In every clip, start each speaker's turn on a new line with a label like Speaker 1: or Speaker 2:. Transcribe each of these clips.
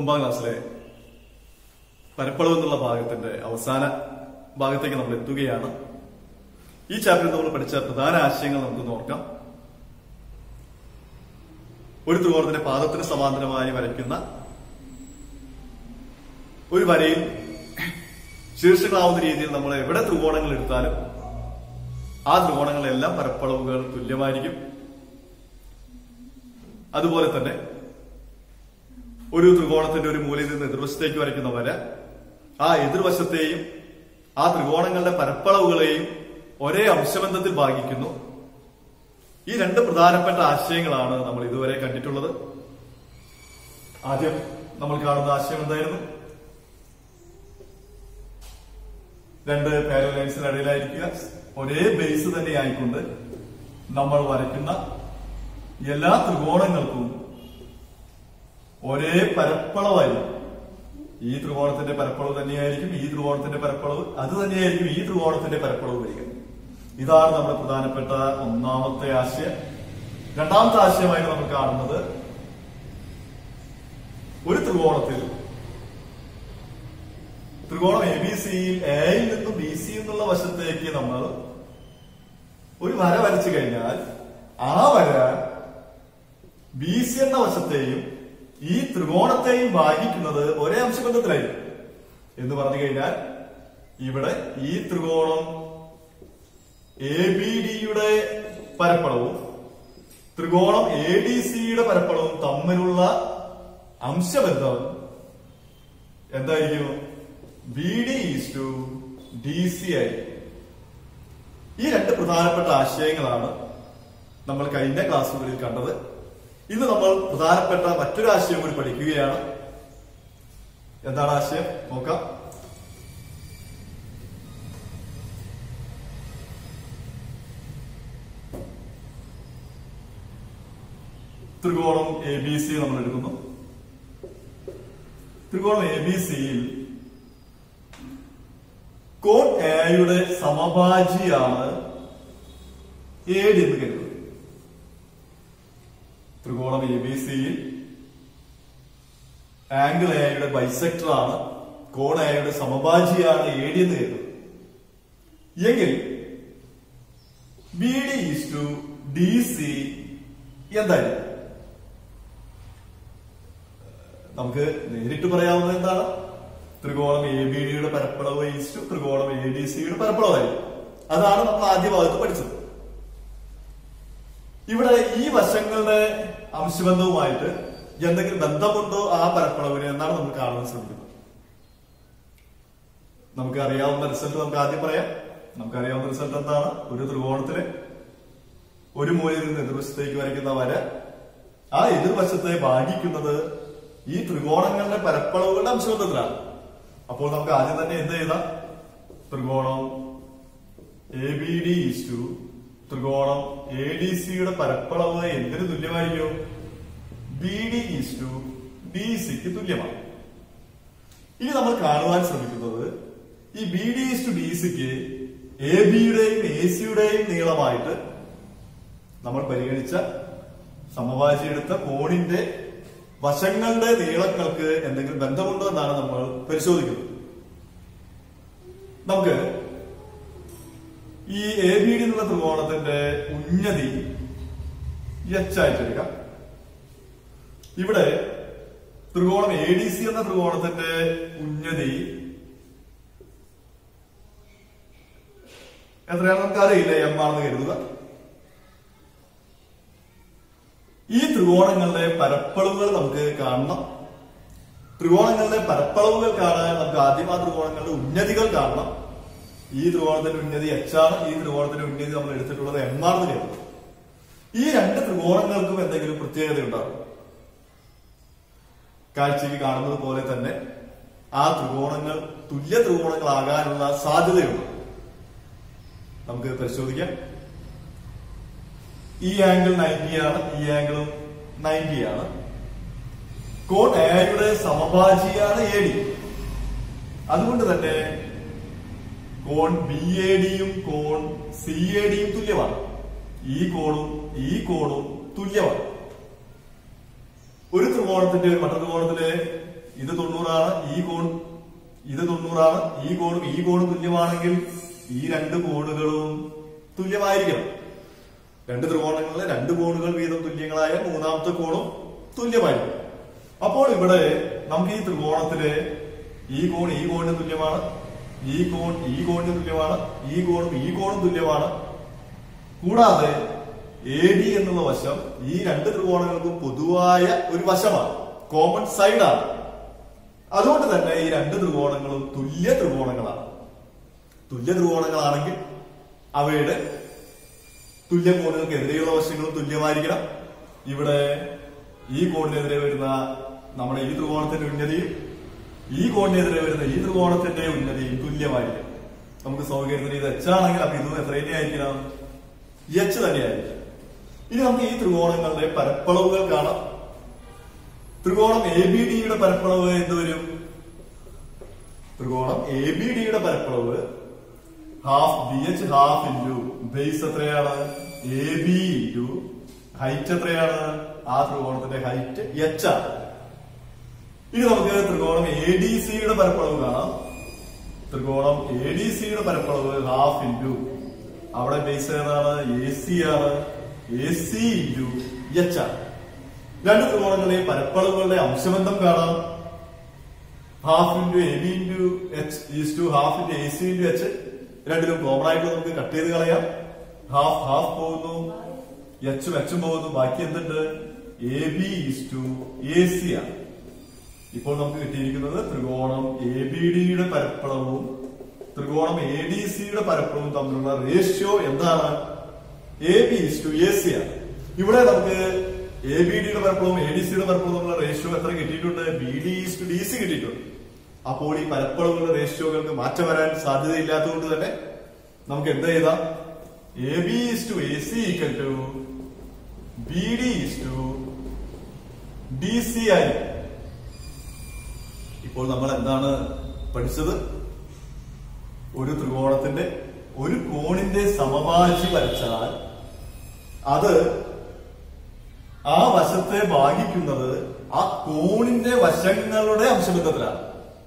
Speaker 1: ഒമ്പതാം ക്ലാസ്സിലെ പരപ്പളവ് എന്നുള്ള ഭാഗത്തിന്റെ അവസാന ഭാഗത്തേക്ക് നമ്മൾ എത്തുകയാണ് ഈ ചാപ്റ്ററിൽ നമ്മൾ പഠിച്ച പ്രധാന ആശയങ്ങൾ നമുക്ക് നോക്കാം ഒരു ത്രികോണത്തിന്റെ പാദത്തിന് സമാന്തരമായി വരയ്ക്കുന്ന ഒരു വരയിൽ ശീർഷങ്ങളാവുന്ന രീതിയിൽ നമ്മൾ എവിടെ ത്രികോണങ്ങൾ എടുത്താലും ആ ത്രികോണങ്ങളിലെല്ലാം പരപ്പളവുകൾ തുല്യമായിരിക്കും അതുപോലെ തന്നെ ഒരു ത്രികോണത്തിന്റെ ഒരു മൂലയിൽ നിന്ന് എതിർവശത്തേക്ക് വരയ്ക്കുന്ന വര ആ എതിർവശത്തെയും ആ ത്രികോണങ്ങളുടെ പരപ്പളവുകളെയും ഒരേ അംശബന്ധത്തിൽ ഭാഗിക്കുന്നു ഈ രണ്ട് പ്രധാനപ്പെട്ട ആശയങ്ങളാണ് നമ്മൾ ഇതുവരെ കണ്ടിട്ടുള്ളത് ആദ്യം നമ്മൾ കാണുന്ന ആശയം എന്തായിരുന്നു രണ്ട് പാരലൈൻസിന് ഇടയിലായിരിക്കുക ഒരേ ബേസ് തന്നെ ആയിക്കൊണ്ട് നമ്മൾ വരയ്ക്കുന്ന എല്ലാ ത്രികോണങ്ങൾക്കും ഒരേ പരപ്പളവായിരിക്കും ഈ ത്രികോണത്തിന്റെ പരപ്പളവ് തന്നെയായിരിക്കും ഈ ത്രികോണത്തിന്റെ പരപ്പളവ് അത് തന്നെയായിരിക്കും ഈ ത്രികോണത്തിന്റെ പരപ്പളവ് വരിക ഇതാണ് നമ്മുടെ പ്രധാനപ്പെട്ട ഒന്നാമത്തെ ആശയം രണ്ടാമത്തെ ആശയമായിട്ട് നമ്മൾ കാണുന്നത് ഒരു ത്രികോണത്തിൽ ത്രികോണം എ ബി സിയിൽ എയിൽ നിന്നും ബി സി എന്നുള്ള വശത്തേക്ക് നമ്മൾ ഒരു വര വരച്ചു കഴിഞ്ഞാൽ ആ വര ബി സി എന്ന വശത്തെയും ഈ ത്രികോണത്തെയും ഭാഗിക്കുന്നത് ഒരേ അംശബന്ധത്തിലായിരിക്കും എന്ന് പറഞ്ഞു കഴിഞ്ഞാൽ ഇവിടെ ഈ ത്രികോണം എ ബി ഡിയുടെ പരപ്പളവും ത്രികോണം എ ഡി സിയുടെ പരപ്പളവും തമ്മിലുള്ള അംശബന്ധം എന്തായിരിക്കും B D is to D C ആയിരിക്കും ഈ രണ്ട് പ്രധാനപ്പെട്ട ആശയങ്ങളാണ് നമ്മൾ കഴിഞ്ഞ ക്ലാസ്സുകളിൽ കണ്ടത് ഇന്ന് നമ്മൾ പ്രധാനപ്പെട്ട മറ്റൊരു ആശയം കൂടി പഠിക്കുകയാണ് എന്താണ് ആശയം നോക്കാം ത്രികോണം എ ബി സി നമ്മൾ എടുക്കുന്നു ത്രികോണം എ ബി സിയിൽ കോൺ എയുടെ സമഭാജിയാണ് എ ഡി എന്ന് കരുതുന്നത് ത്രികോണം എ ബി സിയിൽ ആംഗിൾ എയുടെ ബൈസെക്ടർ ആണ് കോൺ എയുടെ സമഭാജിയാണ് എ ഡി എന്ന് കരുതുന്നത് എങ്കിൽ B D is to D C എന്തായിരിക്കും നമുക്ക് നേരിട്ട് പറയാവുന്നത് എന്താണ് ത്രികോണം എ ബി ഡിയുടെ പരപ്പളവ് ഈസ്റ്റു ത്രികോണം എ ഡി സിയുടെ പരപ്പളവായിരിക്കും അതാണ് നമ്മൾ ആദ്യ ഭാഗത്ത് പഠിച്ചത് ഇവിടെ ഈ വശങ്ങളുടെ അംശബന്ധവുമായിട്ട് എന്തെങ്കിലും ബന്ധമുണ്ടോ ആ പരപ്പളവിന് എന്നാണ് നമ്മൾ കാണാൻ ശ്രമിക്കുന്നത് നമുക്ക് അറിയാവുന്ന റിസൾട്ട് നമുക്ക് ആദ്യം പറയാം നമുക്കറിയാവുന്ന റിസൾട്ട് എന്താണ് ഒരു ത്രികോണത്തില് ഒരു മൂലയിൽ നിന്ന് എതിർവശത്തേക്ക് വരയ്ക്കുന്ന വര ആ എതിർവശത്തെ ഭാഗിക്കുന്നത് ഈ ത്രികോണങ്ങളുടെ പരപ്പളവുകളുടെ അംശബന്ധത്തിലാണ് അപ്പോൾ നമുക്ക് ആദ്യം തന്നെ എന്ത് ചെയ്താം ത്രികോണം A B D is to ത്രികോണം എ ഡി സിയുടെ പരപ്പളവ് എന്തിന് തുല്യമായിരിക്കും B D is to D സിക്ക് തുല്യമാണ് ഇനി നമ്മൾ കാണുവാൻ ശ്രമിക്കുന്നത് ഈ B D is to D സിക്ക് എ ബിയുടെയും എ സിയുടെയും നീളമായിട്ട് നമ്മൾ പരിഗണിച്ച സമവാചി എടുത്ത കോണിന്റെ വശങ്ങളുടെ നീളങ്ങൾക്ക് എന്തെങ്കിലും ബന്ധമുണ്ടോ എന്നാണ് നമ്മൾ പരിശോധിക്കുന്നത് നമുക്ക് ഈ എ ബി ഡി എന്നുള്ള ത്രികോണത്തിന്റെ ഉന്നതി എച്ച് ആയിട്ട് എടുക്കാം ഇവിടെ ത്രികോണം എ ഡി സി എന്ന ത്രികോണത്തിന്റെ ഉന്നതി എത്രയാണ് നമുക്ക് അറിയില്ല എം ആണെന്ന് കരുതുക ഈ ത്രികോണങ്ങളുടെ പരപ്പളവുകൾ നമുക്ക് കാണണം ത്രികോണങ്ങളുടെ പരപ്പളവുകൾ കാണാൻ നമുക്ക് ആദ്യം ആ ത്രികോണങ്ങളുടെ ഉന്നതികൾ കാണണം ഈ ത്രികോണത്തിന്റെ ഉന്നതി എച്ച് ആണ് ഈ ത്രികോണത്തിന്റെ ഉന്നതി നമ്മൾ എടുത്തിട്ടുള്ളത് എം ആണെന്ന് കരുതും ഈ രണ്ട് ത്രികോണങ്ങൾക്കും എന്തെങ്കിലും പ്രത്യേകത ഉണ്ടാകും കാഴ്ചയ്ക്ക് കാണുന്നത് പോലെ തന്നെ ആ ത്രികോണങ്ങൾ തുല്യ ത്രികോണങ്ങളാകാനുള്ള സാധ്യതയുണ്ട് നമുക്ക് പരിശോധിക്കാം ഈ ആംഗിൾ നയൻറ്റി ആണ് ഈ ആംഗിളും നയൻറ്റി ആണ് കോൺ എയുടെ സമഭാജിയാണ് എ ഡി അതുകൊണ്ട് തന്നെ കോൺ ബി എ ഡിയും കോൺ സി എ ഡിയും തുല്യമാണ് ഈ കോണും ഈ കോണും തുല്യമാണ് ഒരു ത്രികോണത്തിന്റെ മറ്റൊരു ത്രികോണത്തിലെ ഇത് തൊണ്ണൂറാണ് ഈ കോൺ ഇത് തൊണ്ണൂറാണ് ഈ കോണും ഈ കോണും തുല്യമാണെങ്കിൽ ഈ രണ്ട് കോണുകളും തുല്യമായിരിക്കണം രണ്ട് ത്രികോണങ്ങളിലെ രണ്ട് കോണുകൾ വീതം തുല്യങ്ങളായ മൂന്നാമത്തെ കോണും തുല്യമായിരിക്കും അപ്പോൾ ഇവിടെ നമുക്ക് ഈ ത്രികോണത്തിലെ ഈ കോൺ ഈ കോണിന് തുല്യമാണ് ഈ കോൺ ഈ കോണിന് തുല്യമാണ് ഈ കോണും ഈ കോണും തുല്യമാണ് കൂടാതെ എ ഡി എന്നുള്ള വശം ഈ രണ്ട് ത്രികോണങ്ങൾക്കും പൊതുവായ ഒരു വശമാണ് കോമൺ സൈഡാണ് അതുകൊണ്ട് തന്നെ ഈ രണ്ട് ത്രികോണങ്ങളും തുല്യ ത്രികോണങ്ങളാണ് തുല്യ ത്രികോണങ്ങളാണെങ്കിൽ അവയുടെ തുല്യ കോണുകൾക്കെതിരെയുള്ള വശങ്ങളും തുല്യമായിരിക്കണം ഇവിടെ ഈ കോണിനെതിരെ വരുന്ന നമ്മുടെ ഈ ത്രികോണത്തിന്റെ ഉന്നതിയും ഈ കോണിനെതിരെ വരുന്ന ഈ ത്രികോണത്തിന്റെ ഉന്നതിയും തുല്യമായിരിക്കും നമുക്ക് സൗകര്യത്തിന് ഇത് എച്ച് ആണെങ്കിൽ അപ്പൊ ഇതും എത്ര തന്നെയായിരിക്കണം എച്ച് തന്നെയായിരിക്കും ഇനി നമുക്ക് ഈ ത്രികോണങ്ങളുടെ പരപ്പളവുകൾ കാണാം ത്രികോണം എ ബി ഡിയുടെ പരപ്പളവ് എന്ത് വരും ത്രികോണം എ ബി ഡിയുടെ പരപ്പളവ് half B H half into base എത്രയാണ് എ ബി ഇൻറ്റു ഹൈറ്റ് എത്രയാണ് ആ ത്രികോണത്തിന്റെ ഹൈറ്റ് എച്ച് ആണ് ഇനി നമുക്ക് ത്രികോണം എ ഡി സിയുടെ പരപ്പളവ് കാണാം ത്രികോണം എ ഡി സിയുടെ പരപ്പളവ് ഹാഫ് ഇൻറ്റു അവിടെ ബേസ് ഏതാണ് എ സി ആണ് എ സി ഇൻറ്റു എച്ച് ആണ് രണ്ട് ത്രികോണങ്ങളിലെ പരപ്പളവുകളുടെ അംശബന്ധം കാണാം half into A B into H is to half into A C into H രണ്ടിലും കോമൺ ആയിട്ട് നമുക്ക് കട്ട് ചെയ്ത് കളയാം ഹാഫ് ഹാഫ് പോകുന്നു എച്ചും എച്ചും പോകുന്നു ബാക്കി എന്തുണ്ട് A B is to A C ആണ് ഇപ്പോൾ നമുക്ക് കിട്ടിയിരിക്കുന്നത് ത്രികോണം എ ബി ഡിയുടെ പരപ്പളവും ത്രികോണം എ ഡി സിയുടെ പരപ്പളവും തമ്മിലുള്ള റേഷ്യോ എന്താണ് A B is to A C ആണ് ഇവിടെ നമുക്ക് എ ബി ഡിയുടെ പരപ്പളവും എ ഡി സിയുടെ പരപ്പളവും തമ്മിലുള്ള റേഷ്യോ എത്ര കിട്ടിയിട്ടുണ്ട് B D is to D C കിട്ടിയിട്ടുണ്ട് അപ്പോൾ ഈ പരപ്പളവുകളുടെ റേഷ്യോകൾക്ക് മാറ്റം വരാൻ സാധ്യതയില്ലാത്തതുകൊണ്ട് തന്നെ നമുക്ക് എന്ത് ചെയ്താം A B is to A C equal to B D is to D C ആയിരിക്കും ഇപ്പോൾ നമ്മൾ എന്താണ് പഠിച്ചത് ഒരു ത്രികോണത്തിന്റെ ഒരു കോണിന്റെ സമവാചി വരച്ചാൽ അത് ആ വശത്തെ ഭാഗിക്കുന്നത് ആ കോണിന്റെ വശങ്ങളുടെ അംശബന്ധത്തിലാണ്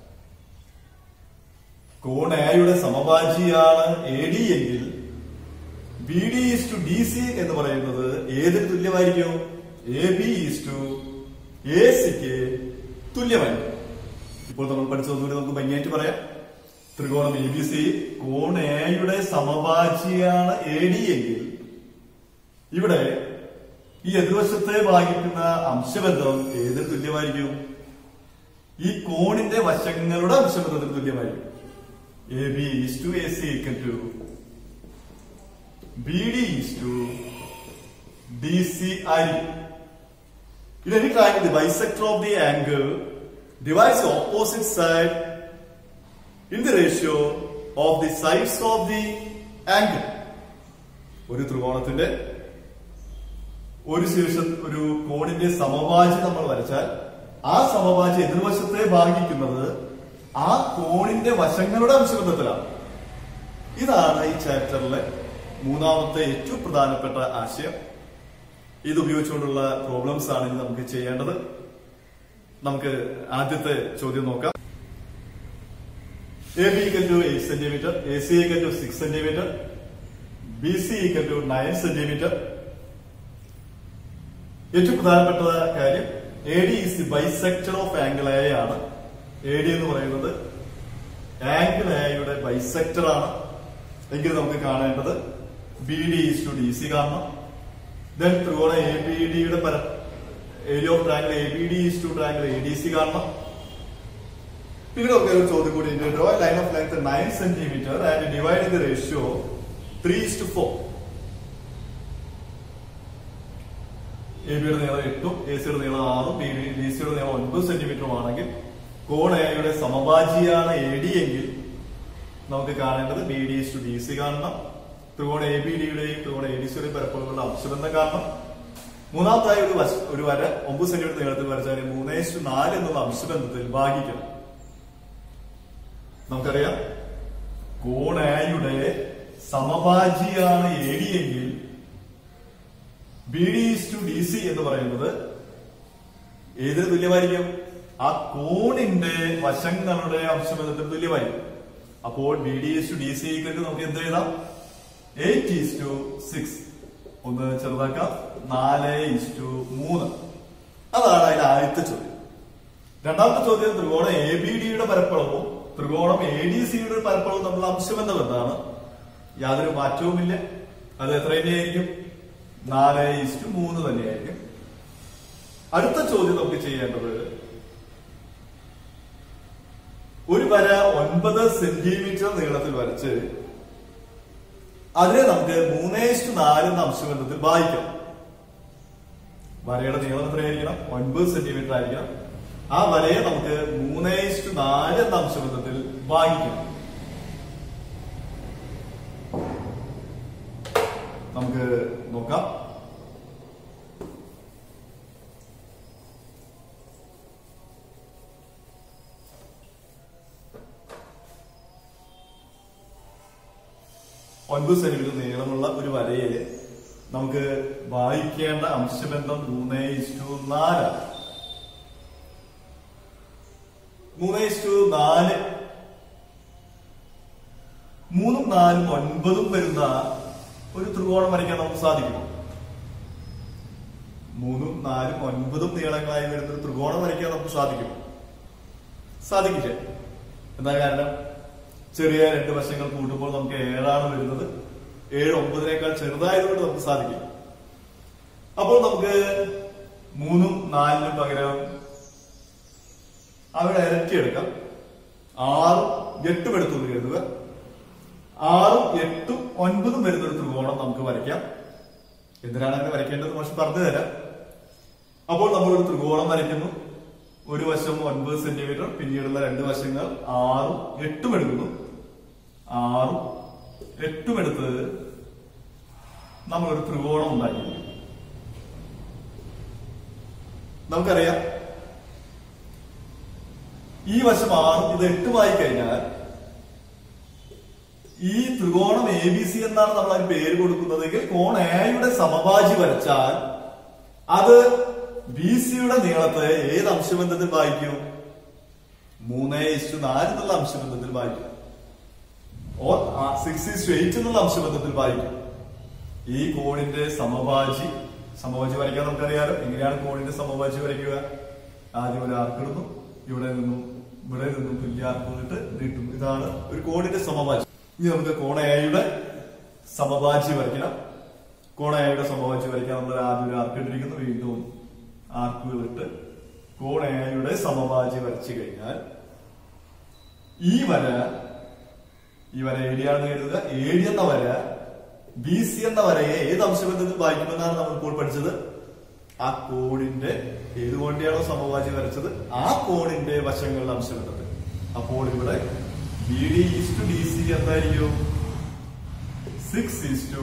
Speaker 1: കോൺ എയുടെ സമവാചിയാണ് എ ഡി എങ്കിൽ B D is to D C എന്ന് പറയുന്നത് ഏതിന് തുല്യമായിരിക്കും A B is to A സിക്ക് തുല്യമായിരിക്കും ഇപ്പോൾ നമ്മൾ പഠിച്ചതൊന്നുകൂടി നമുക്ക് ഭംഗിയായിട്ട് പറയാം ത്രികോണം എ ബി സി കോൺ എയുടെ സമവാചിയാണ് എ ഡി എങ്കിൽ ഇവിടെ ഈ എതിർവശത്തെ ഭാഗിക്കുന്ന അംശബന്ധം ഏതിന് തുല്യമായിരിക്കും ഈ കോണിന്റെ വശങ്ങളുടെ അംശബന്ധത്തിന് തുല്യമായിരിക്കും A B is to A C equal to B D is to D C ആയിരിക്കും In any time, the bisector of the angle divides the opposite side in the ratio of the sides of the angle. ഒരു ത്രികോണത്തിന്റെ ഒരു ശീർഷ ഒരു കോണിന്റെ സമവാചി നമ്മൾ വരച്ചാൽ ആ സമവാചി എതിർവശത്തെ ഭാഗിക്കുന്നത് ആ കോണിന്റെ വശങ്ങളുടെ അംശബന്ധത്തിലാണ് ഇതാണ് ഈ ചാപ്റ്ററിലെ മൂന്നാമത്തെ ഏറ്റവും പ്രധാനപ്പെട്ട ആശയം ഇത് ഉപയോഗിച്ചുകൊണ്ടുള്ള പ്രോബ്ലംസ് ആണ് ഇനി നമുക്ക് ചെയ്യേണ്ടത് നമുക്ക് ആദ്യത്തെ ചോദ്യം നോക്കാം A B equal to eight centimetre A C equal to six centimetre B C equal to nine centimetre ഏറ്റവും പ്രധാനപ്പെട്ട കാര്യം A D is the bisector of angle A ആണ് എ ഡി എന്ന് പറയുന്നത് ആംഗിൾ എയുടെ ബൈസെക്ടർ ആണ് എങ്കിൽ നമുക്ക് കാണേണ്ടത് B D is to D C കാണണം ദെൻ ത്രികോണ എ ബി ഡിയുടെ പര area of triangle A B D is to triangle A D C കാണണം പിന്നീട് നമുക്ക് ഒരു ചോദ്യം കൂടി ഉണ്ട് draw line of length nine centimetre and divide the ratio three is to four A ബിയുടെ നീളം എട്ടും എ സിയുടെ നീളം ആറും ബി ഡി ഡി സിയുടെ നീളം ഒൻപത് സെന്റിമീറ്ററും ആണെങ്കിൽ കോൺ എയുടെ സമഭാജിയാണ് എ ഡി എങ്കിൽ നമുക്ക് കാണേണ്ടത് B D to D C കാണണം ത്രികോണ എ ബി ഡിയുടെയും ത്രികോണ എ ഡി സിയുടെയും പരപ്പളവുകളുടെ അംശബന്ധം കാണണം മൂന്നാമത്തായി ഒരു വശ ഒരു വര ഒമ്പത് സെന്റിമീറ്റർ നീളത്തിൽ വരച്ചാൽ മൂന്നേ ടു നാല് എന്നുള്ള അംശബന്ധത്തിൽ ഭാഗിക്കണം നമുക്കറിയാം കോൺ എയുടെ സമഭാജിയാണ് എ ഡി എങ്കിൽ B D to D C എന്ന് പറയുന്നത് ഏതിന് തുല്യമായിരിക്കും ആ കോണിന്റെ വശങ്ങളുടെ അംശബന്ധത്തിന് തുല്യമായി അപ്പോൾ B D is to D C നമുക്ക് എന്ത് എഴുതാം എയ്റ്റ് ഈസ് ടു സിക്സ് ഒന്ന് ചെറുതാക്കാം നാല് ഈസ് ടു മൂന്ന് അതാണ് അതിന്റെ ആദ്യത്തെ ചോദ്യം രണ്ടാമത്തെ ചോദ്യം ത്രികോണം എ ബി ഡിയുടെ പരപ്പളവും ത്രികോണം എ ഡി സിയുടെ പരപ്പളവും തമ്മിലുള്ള അംശബന്ധം എന്താണ് യാതൊരു മാറ്റവുമില്ല അത് എത്ര തന്നെയായിരിക്കും നാല് ഇസ്റ്റു മൂന്ന് തന്നെയായിരിക്കും അടുത്ത ചോദ്യം നമുക്ക് ചെയ്യേണ്ടത് ഒരു വര ഒൻപത് സെന്റിമീറ്റർ നീളത്തിൽ വരച്ച് അതിനെ നമുക്ക് മൂന്നേ ഇസ്റ്റു നാല് എന്ന അംശബന്ധത്തിൽ വായിക്കാം വരയുടെ നീളം എത്രയായിരിക്കണം ഒൻപത് സെന്റിമീറ്റർ ആയിരിക്കണം ആ വരയെ നമുക്ക് മൂന്നേ ഇസ്റ്റു നാല് എന്ന അംശബന്ധത്തിൽ ഭാഗിക്കണം നമുക്ക് നോക്കാം ഒൻപത് സെന്റിമീറ്റർ നീളമുള്ള ഒരു വരയെ നമുക്ക് വായിക്കേണ്ട അംശബന്ധം മൂന്നേ ഇസ്റ്റു നാലാണ് മൂന്ന് ഇസ്റ്റു നാല് മൂന്നും നാലും ഒൻപതും വരുന്ന ഒരു ത്രികോണം വരയ്ക്കാൻ നമുക്ക് സാധിക്കും മൂന്നും നാലും ഒൻപതും നീളങ്ങളായി വരുന്ന ഒരു ത്രികോണം വരയ്ക്കാൻ നമുക്ക് സാധിക്കും സാധിക്കില്ല എന്താ കാരണം ചെറിയ രണ്ട് വശങ്ങൾ കൂട്ടുമ്പോൾ നമുക്ക് ഏഴാണ് വരുന്നത് ഏഴ് ഒമ്പതിനേക്കാൾ ചെറുതായതുകൊണ്ട് നമുക്ക് സാധിക്കും അപ്പോൾ നമുക്ക് മൂന്നും നാലിനും പകരം അവിടെ ഇരട്ടിയെടുക്കാം ആറും എട്ടും എടുത്തു കരുതുക ആറും എട്ടും ഒൻപതും വരുന്ന ഒരു ത്രികോണം നമുക്ക് വരയ്ക്കാം എന്തിനാണ് അങ്ങനെ വരയ്ക്കേണ്ടത് പക്ഷെ പറഞ്ഞു തരാം അപ്പോൾ നമ്മൾ ഒരു ത്രികോണം വരയ്ക്കുന്നു ഒരു വശം ഒൻപത് സെന്റിമീറ്റർ പിന്നീടുള്ള രണ്ട് വശങ്ങൾ ആറും എട്ടും എടുക്കുന്നു ആറും എട്ടും എടുത്ത് നമ്മൾ ഒരു ത്രികോണം ഉണ്ടാക്കി നമുക്കറിയാം ഈ വശം ആറും ഇത് എട്ടുമായി കഴിഞ്ഞാൽ ഈ ത്രികോണം എ ബി സി എന്നാണ് നമ്മൾ അതിന് പേര് കൊടുക്കുന്നതെങ്കിൽ കോൺ എയുടെ സമഭാജി വരച്ചാൽ അത് ബി സിയുടെ നീളത്തെ ഏത് അംശബന്ധത്തിൽ വായിക്കും മൂന്ന് ഇസ്റ്റു നാല് എന്നുള്ള അംശബന്ധത്തിൽ വായിക്കും ഓർ സിക്സ് ഇസ്റ്റു എയ്റ്റ് എന്നുള്ള അംശബന്ധത്തിൽ വായിക്കും ഈ കോണിന്റെ സമഭാജി സമഭാജി വരയ്ക്കാൻ നമുക്കറിയാലോ എങ്ങനെയാണ് കോണിന്റെ സമഭാജി വരയ്ക്കുക ആദ്യം ഒരു ആർക്കിടുന്നു ഇവിടെ നിന്നും ഇവിടെ നിന്നും തുല്യ ആർക്കിട്ട് നീട്ടുന്നു ഇതാണ് ഒരു കോണിന്റെ സമഭാജി ഇനി നമുക്ക് കോണ എയുടെ സമഭാജി വരയ്ക്കണം കോണ എയുടെ സമഭാജി വരയ്ക്കാൻ നമ്മൾ ആദ്യം ഒരു ആർക്കിട്ടിരിക്കുന്നു വീണ്ടും ആർക്കുകൾ ഇട്ട് കോണ എയുടെ സമഭാജി വരച്ചു കഴിഞ്ഞാൽ ഈ വര ഈ വര ഏടിയാണെന്ന് കരുതുക ഏടി എന്ന വര ബി സി എന്ന വരയെ ഏത് അംശബന്ധത്തിൽ വായിക്കുമെന്നാണ് നമ്മൾ ഇപ്പോൾ പഠിച്ചത് ആ കോണിന്റെ ഏത് കോണിന്റെയാണോ സമവാചി വരച്ചത് ആ കോണിന്റെ വശങ്ങളുടെ അംശബന്ധത്തിൽ അപ്പോൾ ഇവിടെ B D is to D C എന്തായിരിക്കും സിക്സ് ഈസ് ടു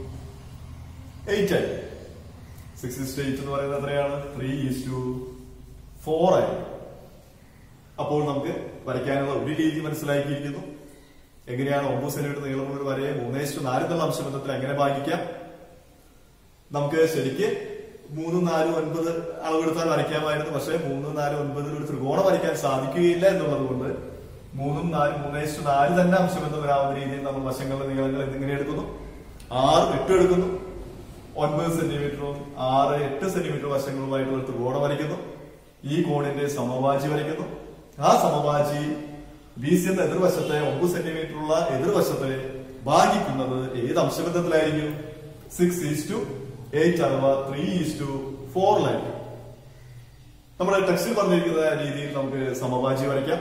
Speaker 1: എയ്റ്റ് ആയി സിക്സ് ഈസ് ടു എയ്റ്റ് എന്ന് പറയുന്നത് എത്രയാണ് ത്രീ ഈസ് ടു ഫോർ ആയി അപ്പോൾ നമുക്ക് വരയ്ക്കാനുള്ള ഒരു രീതി മനസ്സിലാക്കിയിരിക്കുന്നു എങ്ങനെയാണ് ഒമ്പത് സെന്റിമീറ്റർ നീളമുള്ള ഒരു വരയെ മൂന്നേശു നാല് എന്നുള്ള അംശബന്ധത്തിൽ എങ്ങനെ ഭാഗിക്കാം നമുക്ക് ശരിക്ക് മൂന്നും നാലും ഒൻപത് അളവെടുത്താൽ വരയ്ക്കാമായിരുന്നു പക്ഷേ മൂന്നും നാലും ഒൻപതിൽ ഒരു ത്രികോണം വരയ്ക്കാൻ സാധിക്കുകയില്ല എന്നുള്ളത് കൊണ്ട് മൂന്നും നാലും മൂന്നേശു നാല് തന്നെ അംശബന്ധം വരാവുന്ന രീതിയിൽ നമ്മൾ വശങ്ങളുടെ നീളങ്ങൾ എന്നിങ്ങനെ എടുക്കുന്നു ആറ് എട്ട് എടുക്കുന്നു ഒൻപത് സെന്റിമീറ്ററും ആറ് എട്ട് സെന്റിമീറ്റർ വശങ്ങളുമായിട്ടുള്ള ഒരു ത്രികോണം വരയ്ക്കുന്നു ഈ കോണിന്റെ സമവാചി വരയ്ക്കുന്നു ആ സമവാചി ബി സി എന്ന എതിർവശത്തെ ഒമ്പത് സെന്റിമീറ്റർ ഉള്ള എതിർവശത്തെ ഭാഗിക്കുന്നത് ഏത് അംശബന്ധത്തിലായിരിക്കും സിക്സ് ഈസ് ടു എയ്റ്റ് അഥവാ ത്രീ ഈസ് ടു ഫോറിലായിരിക്കും നമ്മുടെ ടെക്സ്റ്റിൽ പറഞ്ഞിരിക്കുന്ന രീതിയിൽ നമുക്ക് സമവാചി വരയ്ക്കാം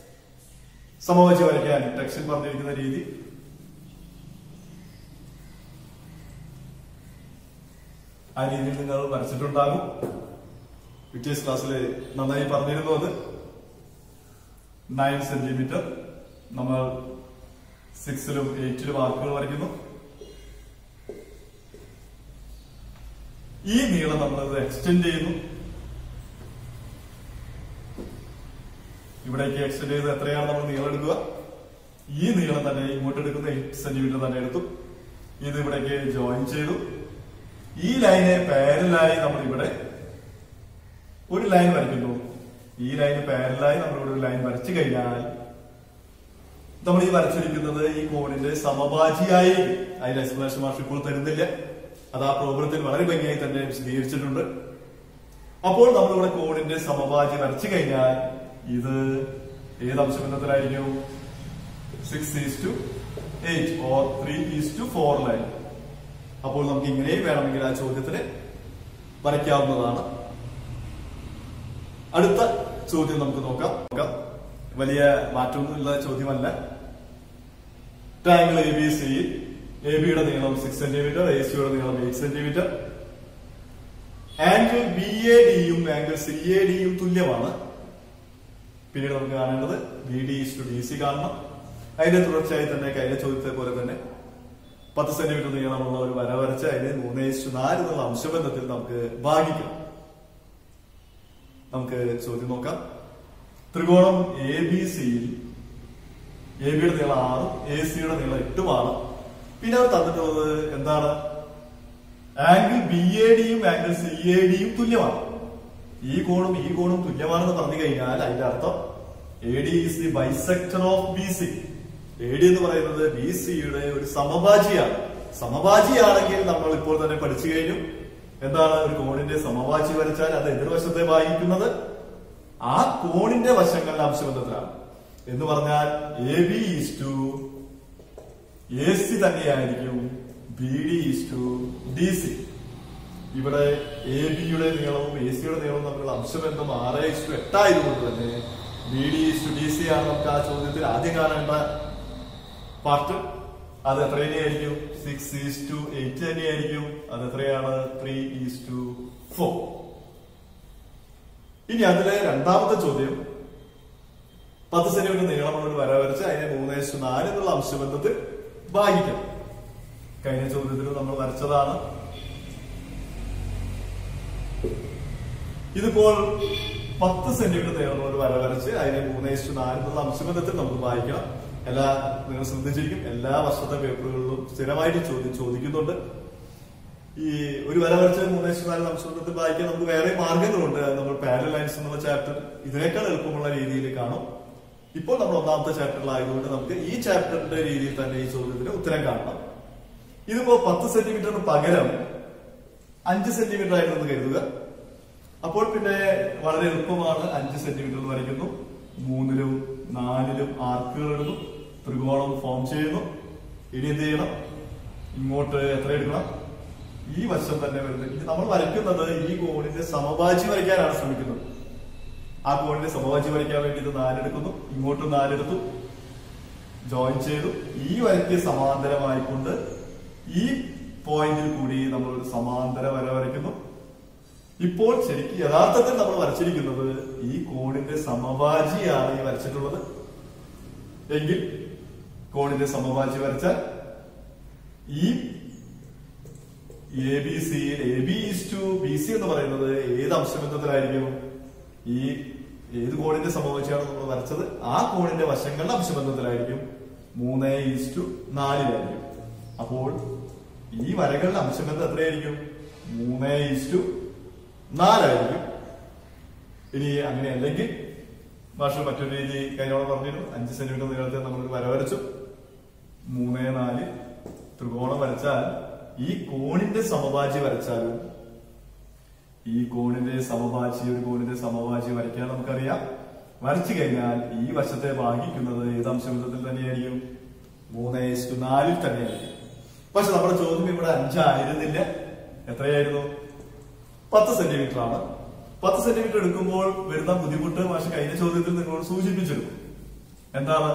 Speaker 1: സമവാചി വരയ്ക്കാൻ ടെക്സ്റ്റിൽ പറഞ്ഞിരിക്കുന്ന രീതി ആ രീതിയിൽ നിങ്ങൾ വരച്ചിട്ടുണ്ടാകും വിറ്റേഴ്സ് ക്ലാസ്സിൽ നന്നായി പറഞ്ഞിരുന്നു അത് നയൻ സെന്റിമീറ്റർ നമ്മൾ സിക്സിലും എയ്റ്റിലും ആർക്കുകൾ വരയ്ക്കുന്നു ഈ നീളം നമ്മൾ എക്സ്റ്റെൻഡ് ചെയ്യുന്നു ഇവിടേക്ക് എക്സ്റ്റെൻഡ് ചെയ്ത് എത്രയാണ് നമ്മൾ നീളം എടുക്കുക ഈ നീളം തന്നെ ഇങ്ങോട്ട് എടുക്കുന്ന എയ്റ്റ് സെന്റിമീറ്റർ തന്നെ എടുത്തു ഇത് ഇവിടേക്ക് ജോയിൻ ചെയ്തു ഈ ലൈനെ പാരലായി നമ്മൾ ഇവിടെ ഒരു ലൈൻ വരയ്ക്കുന്നു ഈ ലൈന് പാരലായി നമ്മളിവിടെ ഒരു ലൈൻ വരച്ചു കഴിഞ്ഞാൽ നമ്മൾ ഈ വരച്ചിരിക്കുന്നത് ഈ കോണിന്റെ സമഭാജിയായി അതിന്റെ എക്സ്പ്ലനേഷൻ മാർക്ക് ഇപ്പോൾ തരുന്നില്ല അത് ആ പ്രോബ്ലത്തിൽ വളരെ ഭംഗിയായി തന്നെ വിശദീകരിച്ചിട്ടുണ്ട് അപ്പോൾ നമ്മളിവിടെ കോണിന്റെ സമഭാജി വരച്ചു കഴിഞ്ഞാൽ ഇത് ഏത് അംശബന്ധത്തിലായിരിക്കും six is to eight or three is to four line അപ്പോൾ നമുക്ക് ഇങ്ങനെയും വേണമെങ്കിൽ ആ ചോദ്യത്തിന് വരയ്ക്കാവുന്നതാണ് അടുത്ത ചോദ്യം നമുക്ക് നോക്കാം നോക്കാം വലിയ മാറ്റമൊന്നുമില്ല ചോദ്യമല്ല triangle A B C A ബിയുടെ നീളം സിക്സ് സെന്റിമീറ്റർ എ സിയുടെ നീളം eight centimetre angle B A ഡിയും ആംഗിൾ സി എ ഡിയും തുല്യമാണ് പിന്നീട് നമുക്ക് കാണേണ്ടത് B D is to D C കാണണം അതിന്റെ തുടർച്ചയായി തന്നെ കഴിഞ്ഞ ചോദ്യത്തെ പോലെ തന്നെ പത്ത് സെന്റിമീറ്റർ നീളമുള്ള ഒരു വര വരച്ച് അതിന് മൂന്ന് ഇസ്റ്റു നാല് എന്നുള്ള അംശബന്ധത്തിൽ നമുക്ക് ഭാഗിക്കാം നമുക്ക് ചോദ്യം നോക്കാം ത്രികോണം എ ബി സിയിൽ എ ബിയുടെ നീളം ആറും എ സിയുടെ നീളം എട്ടുമാണ് പിന്നെ അവർ തന്നിട്ടുള്ളത് എന്താണ് ആംഗിൾ ബി എ ഡിയും ആംഗിൾ സി എ ഡിയും തുല്യമാണ് ഈ കോണും ഈ കോണും തുല്യമാണെന്ന് പറഞ്ഞു കഴിഞ്ഞാൽ അതിന്റെ അർത്ഥം A D is the bisector of B C A D എന്ന് പറയുന്നത് ബി സിയുടെ ഒരു സമഭാജിയാണ് സമഭാജിയാണെങ്കിൽ നമ്മൾ ഇപ്പോൾ തന്നെ പഠിച്ചു കഴിഞ്ഞു എന്താണ് ഒരു കോണിന്റെ സമഭാജി വരച്ചാൽ അത് എതിർവശത്തെ ഭാഗിക്കുന്നത് ആ കോണിന്റെ വശങ്ങളുടെ അംശബന്ധത്തിലാണ് എന്ന് പറഞ്ഞാൽ A B is to A C തന്നെയായിരിക്കും B D is to D C ഇവിടെ എ ബിയുടെ നീളവും എ സിയുടെ നീളവും തമ്മിലുള്ള അംശബന്ധം ആറ് ഈസ് ടു എട്ടായതുകൊണ്ട് തന്നെ B D is to D C ആണ് നമുക്ക് ആ ചോദ്യത്തിൽ ആദ്യം കാണേണ്ട പാർട്ട് അത് എത്ര തന്നെയായിരിക്കും സിക്സ് ഈസ് ടു എയ്റ്റ് തന്നെയായിരിക്കും അത് എത്രയാണ് ത്രീ ഈസ് ടു ഫോർ ഇനി അതിലെ രണ്ടാമത്തെ ചോദ്യം പത്ത് സെന്റിമീറ്റർ നീളമുള്ള ഒരു വര വരച്ച് അതിനെ മൂന്ന് ഈസ് നാല് എന്നുള്ള അംശബന്ധത്തിൽ ഭാഗിക്കണം കഴിഞ്ഞ ചോദ്യത്തിൽ നമ്മൾ വരച്ചതാണ് ഇതിപ്പോൾ പത്ത് സെന്റിമീറ്റർ നീളമുള്ള ഒരു വര വരച്ച് അതിനെ മൂന്ന് ഇഷ്ടു നാല് എന്നുള്ള അംശബന്ധത്തിൽ നമുക്ക് വായിക്കണം എല്ലാ നിങ്ങൾ ശ്രദ്ധിച്ചിരിക്കും എല്ലാ വർഷത്തെ പേപ്പറുകളിലും സ്ഥിരമായിട്ട് ചോദ്യം ചോദിക്കുന്നുണ്ട് ഈ ഒരു വര വരച്ച് മൂന്ന് ഇഷ്ടു നാല് അംശബന്ധത്തിൽ വായിക്കാൻ നമുക്ക് വേറെ മാർഗങ്ങളുണ്ട് നമ്മൾ പാരൽ ലൈൻസ് എന്നുള്ള ചാപ്റ്റർ ഇതിനേക്കാൾ എളുപ്പമുള്ള രീതിയിൽ കാണും ഇപ്പോൾ നമ്മൾ ഒന്നാമത്തെ ചാപ്റ്ററിലായതുകൊണ്ട് നമുക്ക് ഈ ചാപ്റ്ററിന്റെ രീതിയിൽ തന്നെ ഈ ചോദ്യത്തിന് ഉത്തരം കാണണം ഇതിപ്പോ പത്ത് സെന്റിമീറ്ററിന് പകരം അഞ്ച് സെന്റിമീറ്റർ ആയിരുന്നു കരുതുക അപ്പോൾ പിന്നെ വളരെ എളുപ്പമാണ് അഞ്ച് സെന്റിമീറ്റർ എന്ന് വരയ്ക്കുന്നു മൂന്നിലും നാലിലും ആർക്കുകൾ ഇടുന്നു ത്രികോണം ഫോം ചെയ്യുന്നു ഇനി എന്ത് ചെയ്യണം ഇങ്ങോട്ട് എത്ര എടുക്കണം ഈ വശം തന്നെ വരുന്നത് ഇത് നമ്മൾ വരയ്ക്കുന്നത് ഈ കോണിന്റെ സമഭാജി വരയ്ക്കാനാണ് ശ്രമിക്കുന്നത് ആ കോണിന്റെ സമഭാജി വരയ്ക്കാൻ വേണ്ടി ഇത് നാലെടുക്കുന്നു ഇങ്ങോട്ട് നാലെടുത്തു ജോയിൻ ചെയ്തു ഈ വരയ്ക്ക് സമാന്തരമായിക്കൊണ്ട് ഈ പോയിന്റിൽ കൂടി നമ്മൾ ഒരു സമാന്തര വര വരയ്ക്കുന്നു ഇപ്പോൾ ശരിക്കും യഥാർത്ഥത്തിൽ നമ്മൾ വരച്ചിരിക്കുന്നത് ഈ കോണിന്റെ സമഭാജിയാണ് ഈ വരച്ചിട്ടുള്ളത് എങ്കിൽ കോണിന്റെ സമഭാജി വരച്ചാൽ ഈ A B C A B is to B C എന്ന് പറയുന്നത് ഏത് അംശബന്ധത്തിലായിരിക്കും ഈ ഏത് കോണിന്റെ സമഭാജിയാണ് നമ്മൾ വരച്ചത് ആ കോണിന്റെ വശങ്ങളുടെ അംശബന്ധത്തിലായിരിക്കും മൂന്ന് ഈസ് ടു നാലിലായിരിക്കും അപ്പോൾ ഈ വരകളുടെ അംശബന്ധം എത്രയായിരിക്കും മൂന്ന് ഈസ് ടു നാലായിരിക്കും ഇനി അങ്ങനെ അല്ലെങ്കിൽ മാഷ് മറ്റൊരു രീതി കഴിഞ്ഞോളം പറഞ്ഞിരുന്നു അഞ്ച് സെന്റിമീറ്റർ നീളത്തിൽ നമ്മൾ വര വരച്ചു മൂന്ന് നാല് ത്രികോണം വരച്ചാൽ ഈ കോണിന്റെ സമഭാജി വരച്ചാലും ഈ കോണിന്റെ സമഭാജി ഒരു കോണിന്റെ സമഭാജി വരയ്ക്കാൻ നമുക്കറിയാം വരച്ചു കഴിഞ്ഞാൽ ഈ വശത്തെ ഭാഗിക്കുന്നത് ഏത് അംശബന്ധത്തിൽ തന്നെയായിരിക്കും മൂന്ന് ഇസ്റ്റു നാലിൽ തന്നെയായിരിക്കും പക്ഷെ നമ്മുടെ ചോദ്യം ഇവിടെ അഞ്ചായിരുന്നില്ല എത്രയായിരുന്നു പത്ത് സെന്റിമീറ്റർ ആണ് പത്ത് സെന്റിമീറ്റർ എടുക്കുമ്പോൾ വരുന്ന ബുദ്ധിമുട്ട് മാഷ് കഴിഞ്ഞ ചോദ്യത്തിൽ നിങ്ങളോട് സൂചിപ്പിച്ചിരുന്നു എന്താണ്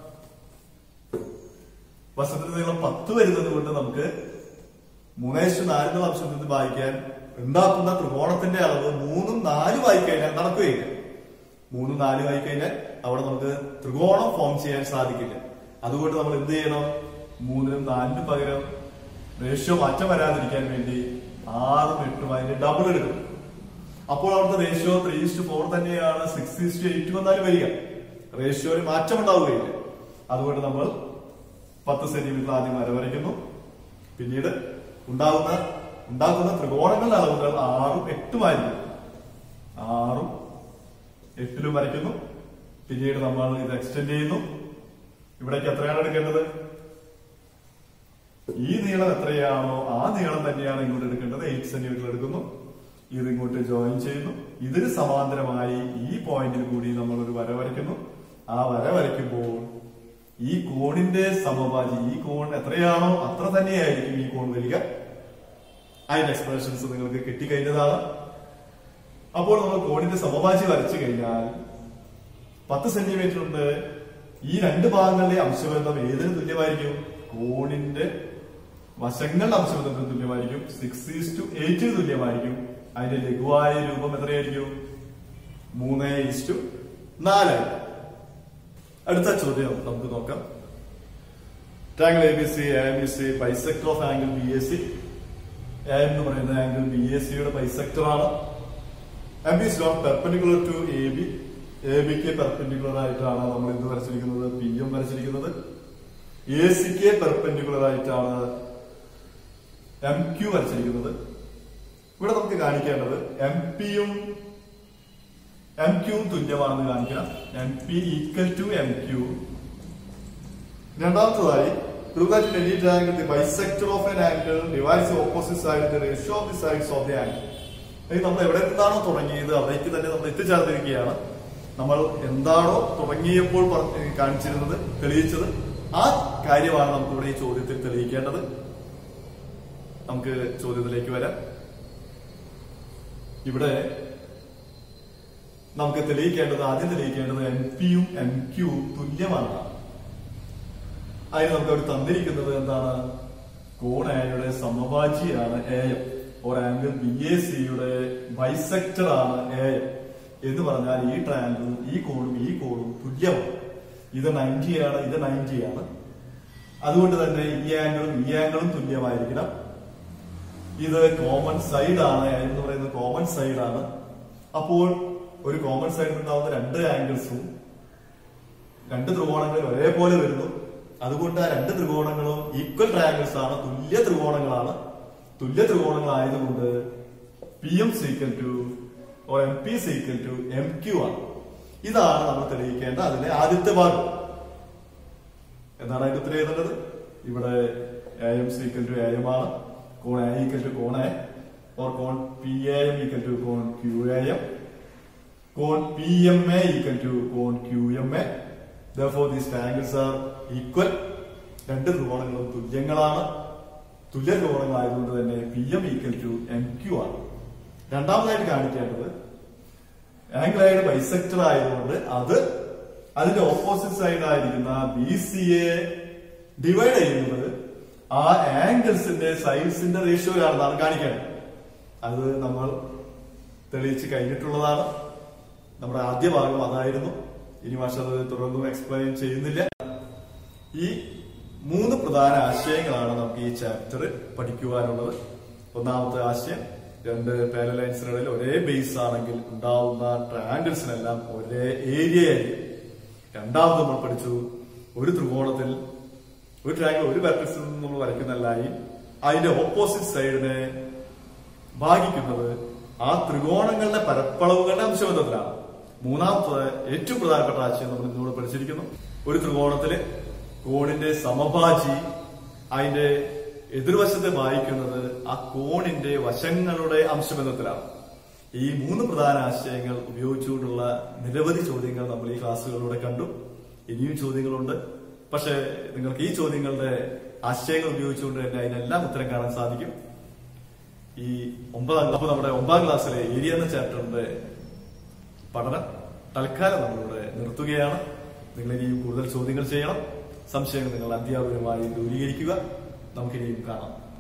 Speaker 1: വശത്തിന്റെ നീളം പത്ത് വരുന്നത് കൊണ്ട് നമുക്ക് മൂന്നേശു നാലിനുള്ള അംശത്തിൽ വായിക്കാൻ ഉണ്ടാക്കുന്ന ത്രികോണത്തിന്റെ അളവ് മൂന്നും നാലും ആയി കഴിഞ്ഞാൽ നടക്കുകയില്ല മൂന്നും നാലും ആയി കഴിഞ്ഞാൽ അവിടെ നമുക്ക് ത്രികോണം ഫോം ചെയ്യാൻ സാധിക്കില്ല അതുകൊണ്ട് നമ്മൾ എന്ത് ചെയ്യണം മൂന്നിനും നാലിനും പകരം റേഷ്യോ മാറ്റം വരാതിരിക്കാൻ വേണ്ടി ആറും എട്ടും അതിന്റെ ഡബിൾ എടുക്കും അപ്പോൾ അവിടുത്തെ റേഷ്യോ ത്രീ ഇസ്റ്റു ഫോർ തന്നെയാണ് സിക്സ് ഇസ്റ്റു എയ്റ്റ് വന്നാലും വരിക റേഷ്യോയിൽ മാറ്റം ഉണ്ടാവുകയില്ല അതുകൊണ്ട് നമ്മൾ പത്ത് സെന്റിമീറ്റർ ആദ്യം വര വരയ്ക്കുന്നു പിന്നീട് ഉണ്ടാകുന്ന ഉണ്ടാക്കുന്ന ത്രികോണങ്ങളുടെ അളവുകൾ ആറും എട്ടുമായിരിക്കും ആറും എട്ടിലും വരയ്ക്കുന്നു പിന്നീട് നമ്മൾ ഇത് എക്സ്റ്റെൻഡ് ചെയ്യുന്നു ഇവിടേക്ക് എത്രയാണ് എടുക്കേണ്ടത് ഈ നീളം എത്രയാണോ ആ നീളം തന്നെയാണ് ഇങ്ങോട്ട് എടുക്കേണ്ടത് എയ്റ്റ് സെന്റിമീറ്റർ എടുക്കുന്നു ഇത് ഇങ്ങോട്ട് ജോയിൻ ചെയ്യുന്നു ഇതിന് സമാന്തരമായി ഈ പോയിന്റിൽ കൂടി നമ്മൾ ഒരു വര വരയ്ക്കുന്നു ആ വര വരയ്ക്കുമ്പോൾ ഈ കോണിന്റെ സമഭാജി ഈ കോൺ എത്രയാണോ അത്ര തന്നെയായിരിക്കും ഈ കോൺ വരിക അതിന്റെ എക്സ്പ്രഷൻസ് നിങ്ങൾക്ക് കിട്ടിക്കഴിഞ്ഞതാണ് അപ്പോൾ നമ്മൾ കോണിന്റെ സമഭാജി വരച്ചു കഴിഞ്ഞാൽ പത്ത് സെന്റിമീറ്റർ ഉണ്ട് ഈ രണ്ട് ഭാഗങ്ങളിലെ അംശബന്ധം ഏതിന് തുല്യമായിരിക്കും കോണിന്റെ വശങ്ങളുടെ അംശബന്ധത്തിന് തുല്യമായിരിക്കും സിക്സ് ഈസ് ടു എയ്റ്റിന് തുല്യമായിരിക്കും അതിന്റെ ലഘുവായ രൂപം എത്രയായിരിക്കും മൂന്ന് ഈസ് ടു നാലായിരിക്കും അടുത്ത ചോദ്യം നമുക്ക് നോക്കാം triangle A B C M B C bisector of angle B A C A എന്ന് പറയുന്ന ആംഗിൾ ബി എ സിയുടെ ബൈസെക്ടർ ആണ് M B is not perpendicular to A B A ബിക്ക് പെർപെൻഡിക്കുലർ ആയിട്ടാണ് നമ്മൾ ഇത് വരച്ചിരിക്കുന്നത് പി എം വരച്ചിരിക്കുന്നത് എ സിക്ക് പെർപെൻഡിക്കുലർ ആയിട്ടാണ് എം ക്യു വരച്ചിരിക്കുന്നത് ഇവിടെ നമുക്ക് കാണിക്കേണ്ടത് എം പിയും എം ക്യൂവും തുല്യമാണെന്ന് കാണിക്കണം M P equal to M Q രണ്ടാമത്തതായി prove that in any triangle the bisector of an angle divides the opposite side the ratio of the sides of the angle ഇത് നമ്മൾ എവിടെ നിന്നാണോ തുടങ്ങിയത് അവിടേക്ക് തന്നെ നമ്മൾ എത്തിച്ചേർന്നിരിക്കുകയാണ് നമ്മൾ എന്താണോ തുടങ്ങിയപ്പോൾ പറഞ്ഞ് കാണിച്ചിരുന്നത് തെളിയിച്ചത് ആ കാര്യമാണ് നമുക്ക് ഇവിടെ ഈ ചോദ്യത്തിൽ തെളിയിക്കേണ്ടത് നമുക്ക് ചോദ്യത്തിലേക്ക് വരാം ഇവിടെ നമുക്ക് തെളിയിക്കേണ്ടത് ആദ്യം തെളിയിക്കേണ്ടത് എം പിയും എം ക്യൂവും തുല്യമാണ് അതിന് നമുക്ക് അവിടെ തന്നിരിക്കുന്നത് എന്താണ് കോൺ എയുടെ സമഭാജിയാണ് A M or angle B A സിയുടെ ബൈസെക്ടർ ആണ് എ എം എന്ന് പറഞ്ഞാൽ ഈ ട്രയാങ്കിൾ ഈ കോണും ഈ കോണും തുല്യമാണ് ഇത് നയൻറ്റി ആണ് ഇത് നയൻറ്റി ആണ് അതുകൊണ്ട് തന്നെ ഈ ആംഗിളും ഈ ആംഗിളും തുല്യമായിരിക്കണം ഇത് കോമൺ സൈഡ് ആണ് എന്ന് പറയുന്നത് കോമൺ സൈഡ് ആണ് അപ്പോൾ ഒരു കോമൺ സൈഡിൽ ഉണ്ടാവുന്ന രണ്ട് ആംഗിൾസും രണ്ട് ത്രികോണങ്ങളിൽ ഒരേപോലെ വരുന്നു അതുകൊണ്ട് ആ രണ്ട് ത്രികോണങ്ങളും ഈക്വൽ ട്രയാങ്കിൾസ് ആണ് തുല്യ ത്രികോണങ്ങളാണ് തുല്യ ത്രികോണങ്ങളായതുകൊണ്ട് പി എം സീക്വൽ ടു ഓ M P equal to M Q ആണ് ഇതാണ് നമ്മൾ തെളിയിക്കേണ്ട അതിലെ ആദ്യത്തെ ഭാഗം എന്താണ് അതിന്റെ ഉത്തരം എഴുതേണ്ടത് ഇവിടെ A M equal to A M ആണ് കോൺ എ ഈക്വൽ ടു കോൺ എ ഓർ കോൺ P A M equal to കോൺ ക്യു എ എം കോൺ P M A equal to കോൺ Q M A therefore these triangles are equal രണ്ട് ത്രികോണങ്ങളും തുല്യങ്ങളാണ് തുല്യ ത്രികോണങ്ങളായതുകൊണ്ട് തന്നെ P M equal to M Q ആണ് രണ്ടാമതായിട്ട് കാണിക്കേണ്ടത് ആംഗിളായുടെ ബൈസെക്ടർ ആയതുകൊണ്ട് അത് അതിന്റെ ഓപ്പോസിറ്റ് സൈഡ് ആയിരിക്കുന്ന ബി സി എ ഡിവൈഡ് ചെയ്യുന്നത് ആ ആംഗിൾസിന്റെ സൈഡ്സിന്റെ റേഷ്യോയിലാണെന്നാണ് കാണിക്കേണ്ടത് അത് നമ്മൾ തെളിയിച്ച് കഴിഞ്ഞിട്ടുള്ളതാണ് നമ്മുടെ ആദ്യ ഭാഗം അതായിരുന്നു ഇനി മാഷ അത് തുടർന്നും എക്സ്പ്ലെയിൻ ചെയ്യുന്നില്ല ഈ മൂന്ന് പ്രധാന ആശയങ്ങളാണ് നമുക്ക് ഈ ചാപ്റ്റർ പഠിക്കുവാനുള്ളത് ഒന്നാമത്തെ ആശയം രണ്ട് പാരലൈൻസിനിടയിൽ ഒരേ ബേസ് ആണെങ്കിൽ ഉണ്ടാവുന്ന ട്രയാങ്കിൾസിനെല്ലാം ഒരേ ഏരിയ ആയിരിക്കും രണ്ടാമത് നമ്മൾ പഠിച്ചു ഒരു ത്രികോണത്തിൽ ഒരു ട്രയാങ്കിൾ ഒരു വെർട്ടക്സിൽ നിന്ന് നമ്മൾ വരയ്ക്കുന്ന ലൈൻ അതിന്റെ ഓപ്പോസിറ്റ് സൈഡിനെ ഭാഗിക്കുന്നത് ആ ത്രികോണങ്ങളുടെ പരപ്പളവുകളുടെ അംശബന്ധത്തിലാണ് മൂന്നാമത്തെ ഏറ്റവും പ്രധാനപ്പെട്ട ആശയം നമ്മൾ ഇന്നിവിടെ പഠിച്ചിരിക്കുന്നു ഒരു ത്രികോണത്തില് കോണിന്റെ സമഭാജി അതിന്റെ എതിർവശത്തെ വായിക്കുന്നത് ആ കോണിന്റെ വശങ്ങളുടെ അംശബന്ധത്തിലാണ് ഈ മൂന്ന് പ്രധാന ആശയങ്ങൾ ഉപയോഗിച്ചുകൊണ്ടുള്ള നിരവധി ചോദ്യങ്ങൾ നമ്മൾ ഈ ക്ലാസ്സുകളിലൂടെ കണ്ടു ഇനിയും ചോദ്യങ്ങളുണ്ട് പക്ഷെ നിങ്ങൾക്ക് ഈ ചോദ്യങ്ങളുടെ ആശയങ്ങൾ ഉപയോഗിച്ചുകൊണ്ട് തന്നെ അതിനെല്ലാം ഉത്തരം കാണാൻ സാധിക്കും ഈ ഒമ്പതാം അപ്പൊ നമ്മുടെ ഒമ്പതാം ക്ലാസ്സിലെ ഏരിയ എന്ന ചാപ്റ്ററിന്റെ പഠനം തൽക്കാലം നമ്മളിവിടെ നിർത്തുകയാണ് നിങ്ങൾ ഇനിയും കൂടുതൽ ചോദ്യങ്ങൾ ചെയ്യണം സംശയങ്ങൾ നിങ്ങൾ അധ്യാപകരുമായി ദൂരീകരിക്കുക നമുക്കിനിയും കാണാം